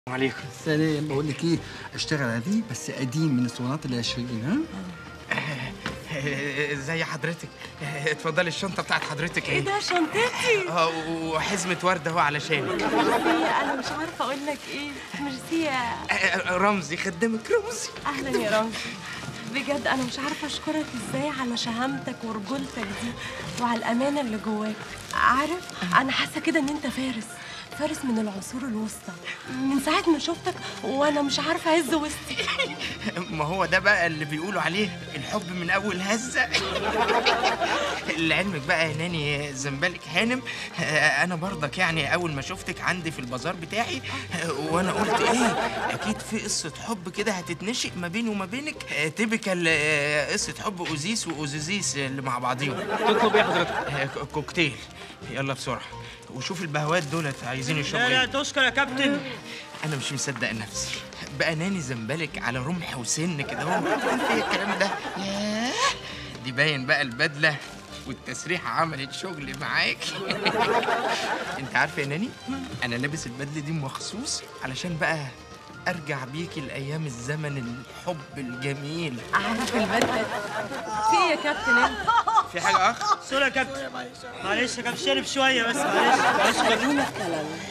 عليكم سلام بقول لك ايه اشتغل على دي بس قديم من الاسطوانات العشرين ها زي حضرتك اتفضلي الشنطه بتاعت حضرتك ايه ده شنطتي اه وحزمه ورد اهو علشانك ميرسي انا مش عارفه اقول لك ايه ميرسي يا رمزي خدامك رمزي اهلا يا رمزي بجد انا مش عارفه اشكرك ازاي على شهامتك ورجولتك دي وعلى الامانه اللي جواك عارف انا حاسه كده ان انت فارس فارس من العصور الوسطى من ساعه ما شفتك وانا مش عارفه اهز وسطي ما هو ده بقى اللي بيقولوا عليه الحب من اول هزه لعلمك بقى يا ناني زنبلك هانم انا برضك يعني اول ما شفتك عندي في البازار بتاعي وانا قلت ايه اكيد في قصه حب كده هتتنشئ ما بيني وما بينك تبكى قصه حب اوزيس واوزيزيس اللي مع بعضيهم تطلب ايه حضرتك؟ كوكتيل يلا بسرعه وشوف البهوات دولت عايزين يشربوا لا ايه لا تشكر يا كابتن انا مش مصدق نفسي بقى ناني زنبلك على رمح وسن كده هو في الكلام ده ياه دي باين بقى البدله والتسريحه عملت شغل معاك انت عارفه يا ناني انا لابس البدله دي مخصوص علشان بقى ارجع بيكي لايام الزمن الحب الجميل عارف البدله في إيه يا كابتن انت في حاجه اخ سوري يا كابتن معلش يا كابتن شرب شويه بس معلش معلش يا كابتن.